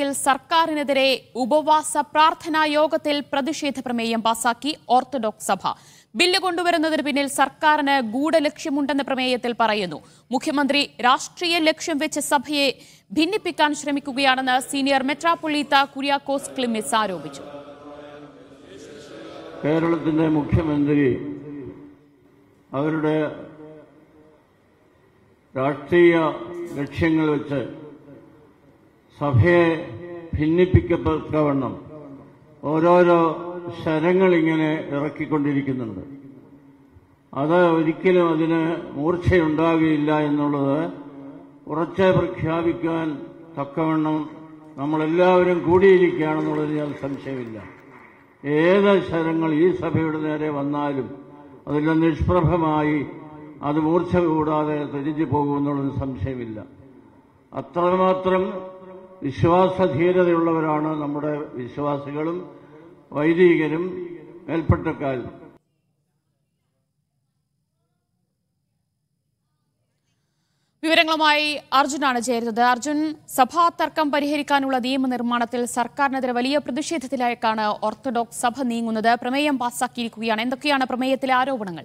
തീരുമാനത്തിൽ സർക്കാരിനെതിരെ ഉപവാസ പ്രാർത്ഥനാ യോഗത്തിൽ പ്രതിഷേധ പ്രമേയം പാസാക്കി ഓർത്തഡോക്സ് സഭ ബില്ല് കൊണ്ടുവരുന്നതിന് പിന്നിൽ സർക്കാരിന് ഗൂഢലക്ഷ്യമുണ്ടെന്ന് പ്രമേയത്തിൽ പറയുന്നു മുഖ്യമന്ത്രി രാഷ്ട്രീയ ലക്ഷ്യം വെച്ച് സഭയെ ഭിന്നിപ്പിക്കാൻ ശ്രമിക്കുകയാണെന്ന് സീനിയർ മെട്രാപ്പൊളീത്ത കുര്യാക്കോസ് ക്ലിമിസ് ആരോപിച്ചു കേരളത്തിൻ്റെ മുഖ്യമന്ത്രി അവരുടെ രാഷ്ട്രീയ ലക്ഷ്യങ്ങൾ വെച്ച് സഭയെ ഭിന്നിപ്പിക്കത്തക്കവണ്ണം ഓരോരോ ശരങ്ങൾ ഇങ്ങനെ ഇറക്കിക്കൊണ്ടിരിക്കുന്നുണ്ട് അത് ഒരിക്കലും അതിന് മൂർച്ചയുണ്ടാകുകയില്ല എന്നുള്ളത് ഉറച്ച് പ്രഖ്യാപിക്കാൻ തക്കവണ്ണം നമ്മളെല്ലാവരും കൂടിയിരിക്കുകയാണെന്നുള്ളതിൽ ഞാൻ സംശയമില്ല ഏത് ശരങ്ങൾ ഈ സഭയുടെ നേരെ വന്നാലും അതിൽ നിഷ്പ്രഭമായി അത് മൂർച്ച കൂടാതെ തിരിഞ്ഞു പോകുമെന്നുള്ളത് സംശയമില്ല അത്രമാത്രം വിശ്വാസധീരതയുള്ളവരാണ് നമ്മുടെ വിശ്വാസികളും വൈദികരും മേൽപ്പട്ടക്കാരും വിവരങ്ങളുമായി അർജുനാണ് ചേരുന്നത് അർജുൻ സഭാ തർക്കം പരിഹരിക്കാനുള്ള നിയമനിർമ്മാണത്തിൽ സർക്കാരിനെതിരെ വലിയ പ്രതിഷേധത്തിലേക്കാണ് ഓർത്തഡോക്സ് സഭ നീങ്ങുന്നത് പ്രമേയം പാസാക്കിയിരിക്കുകയാണ് എന്തൊക്കെയാണ് പ്രമേയത്തിലെ ആരോപണങ്ങൾ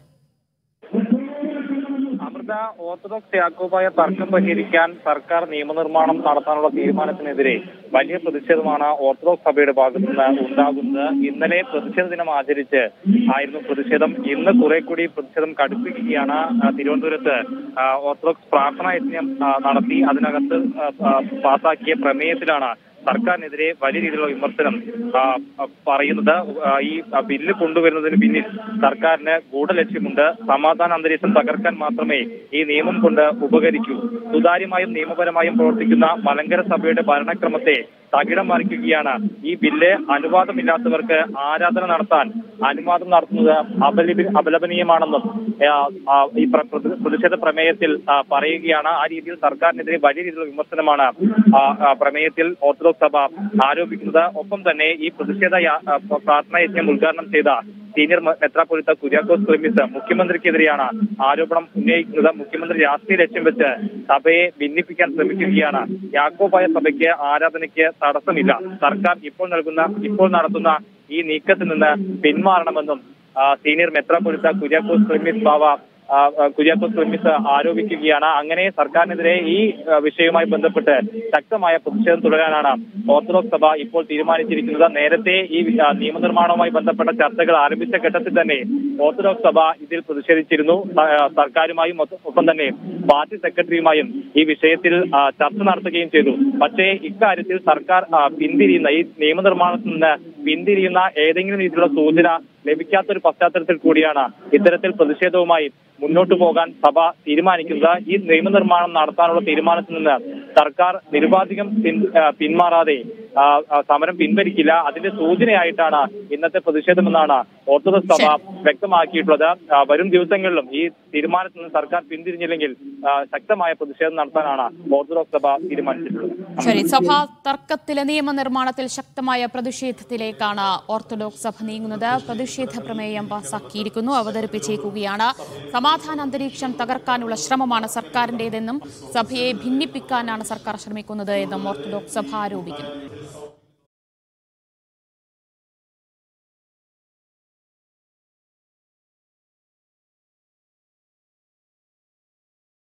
അമൃത ഓർത്തഡോക്സ് യാക്കോബായ തർക്കം പരിഹരിക്കാൻ സർക്കാർ നിയമനിർമ്മാണം നടത്താനുള്ള തീരുമാനത്തിനെതിരെ വലിയ പ്രതിഷേധമാണ് ഓർത്തഡോക്സ് സഭയുടെ ഭാഗത്തു നിന്ന് ഉണ്ടാകുന്നത് ഇന്നലെ പ്രതിഷേധ ദിനം ആചരിച്ച് ആയിരുന്നു പ്രതിഷേധം ഇന്ന് കുറെ കൂടി പ്രതിഷേധം കടുപ്പിക്കുകയാണ് ആ, തിരുവനന്തപുരത്ത് ആ, ഓർത്തഡോക്സ് പ്രാർത്ഥനാ യജ്ഞം ആ, നടത്തി അതിനകത്ത് ആ, ആ, പാസാക്കിയ പ്രമേയത്തിലാണ് സർക്കാരിനെതിരെ വലിയ രീതിയിലുള്ള വിമർശനം ആ, ആ, പറയുന്നത് ആ, ഈ ആ, ബില്ല് കൊണ്ടുവരുന്നതിന് പിന്നിൽ സർക്കാരിന് ഗൂഢലക്ഷ്യമുണ്ട് സമാധാന അന്തരീക്ഷം തകർക്കാൻ മാത്രമേ ഈ നിയമം കൊണ്ട് ഉപകരിക്കൂ സുതാര്യമായും നിയമപരമായും പ്രവർത്തിക്കുന്ന മലങ്കര സഭയുടെ ഭരണക്രമത്തെ തകിടം മറിക്കുകയാണ് ഈ ബില്ല് അനുവാദമില്ലാത്തവർക്ക് ആരാധന നടത്താൻ അനുവാദം നടത്തുന്നത് അപലപി അപലപനീയമാണെന്നും ആ, ആ, ഈ പ്ര- പ്രതി- പ്രതിഷേധ പ്രമേയത്തിൽ ആ, പറയുകയാണ് ആ രീതിയിൽ സർക്കാരിനെതിരെ വലിയ രീതിയിലുള്ള വിമർശനമാണ് ആ, ആ, പ്രമേയത്തിൽ ഓർത്തഡോക്സ് സഭ ആരോപിക്കുന്നത് ഒപ്പം തന്നെ ഈ പ്രതിഷേധ യാ- ആ, പ്രാർത്ഥനാ യജ്ഞം ഉദ്ഘാടനം ചെയ്ത സീനിയർ മെ- മെത്രാപ്പൊലിത്ത കുര്യാക്കോസ് ക്ലിമിസ് മുഖ്യമന്ത്രിക്കെതിരെയാണ് ആരോപണം ഉന്നയിക്കുന്നത് മുഖ്യമന്ത്രി രാഷ്ട്രീയ ലക്ഷ്യം വെച്ച് സഭയെ ഭിന്നിപ്പിക്കാൻ ശ്രമിക്കുകയാണ് യാക്കോബായ സഭയ്ക്ക് ആരാധനയ്ക്ക് തടസ്സമില്ല സർക്കാർ ഇപ്പോൾ നൽകുന്ന ഇപ്പോൾ നടത്തുന്ന ഈ നീക്കത്തിൽ നിന്ന് പിന്മാറണമെന്നും ആ, സീനിയർ മെത്രാപ്പൊലിത്ത കുര്യാക്കോസ് ക്ലിമിസ് ബാവ ആ, ആ, കുര്യാക്കോസ് ക്ലിമിസ് ആരോപിക്കുകയാണ് അങ്ങനെ സർക്കാരിനെതിരെ ഈ ആ, വിഷയവുമായി ബന്ധപ്പെട്ട് ശക്തമായ പ്രതിഷേധം തുടരാനാണ് ഓർത്തഡോക്സ് സഭ ഇപ്പോൾ തീരുമാനിച്ചിരിക്കുന്നത് നേരത്തെ ഈ ആ, നിയമനിർമ്മാണവുമായി ബന്ധപ്പെട്ട ചർച്ചകൾ ആരംഭിച്ച ഘട്ടത്തിൽ തന്നെ ഓർത്തഡോക്സ് സഭ ഇതിൽ പ്രതിഷേധിച്ചിരുന്നു സ- ആ, സർക്കാരുമായും ഒത്ത- ഒപ്പം തന്നെ പാർട്ടി സെക്രട്ടറിയുമായും ഈ വിഷയത്തിൽ ആ, ചർച്ച നടത്തുകയും ചെയ്തു പക്ഷേ ഇക്കാര്യത്തിൽ സർക്കാർ ആ, പിന്തിരിയുന്ന ഈ നിയമനിർമ്മാണത്തിൽ നിന്ന് പിന്തിരിയുന്ന ഏതെങ്കിലും രീതിയിലുള്ള സൂചന ലഭിക്കാത്തൊരു പശ്ചാത്തലത്തിൽ കൂടിയാണ് ഇത്തരത്തിൽ പ്രതിഷേധവുമായി മുന്നോട്ടു പോകാൻ സഭ തീരുമാനിക്കുന്നത് ഈ നിയമനിർമ്മാണം നടത്താനുള്ള തീരുമാനത്തിൽ നിന്ന് സർക്കാർ നിരുപാധികം പിൻ- ആ, പിന്മാറാതെ ആ, ആ, സമരം പിൻവലിക്കില്ല അതിന്റെ സൂചനയായിട്ടാണ് ഇന്നത്തെ പ്രതിഷേധമെന്നാണ് ഓർത്തഡോക്സ് സഭ വ്യക്തമാക്കിയിട്ടുള്ളത് ആ, വരും ദിവസങ്ങളിലും ഈ തീരുമാനത്തിൽ നിന്ന് സർക്കാർ പിന്തിരിഞ്ഞില്ലെങ്കിൽ ആ, ശക്തമായ പ്രതിഷേധം നടത്താനാണ് ഓർത്തഡോക്സ് സഭ തീരുമാനിച്ചിട്ടുള്ളത് ശരി സഭാ തർക്കത്തിലെ നിയമനിർമ്മാണത്തിൽ ശക്തമായ പ്രതിഷേധത്തിലേക്കാണ് ഓർത്തഡോക്സ് സഭ നീങ്ങുന്നത് പ്രതിഷേധ പ്രമേയം പാസാക്കിയിരിക്കുന്നു അവതരിപ്പിച്ചേക്കുകയാണ് സമാധാന അന്തരീക്ഷം തകർക്കാനുള്ള ശ്രമമാണ് സർക്കാരിന്റേതെന്നും സഭയെ ഭിന്നിപ്പിക്കാനാണ് സർക്കാർ ശ്രമിക്കുന്നത് എന്നും ഓർത്തഡോക്സ് സഭ ആരോപിക്കുന്നു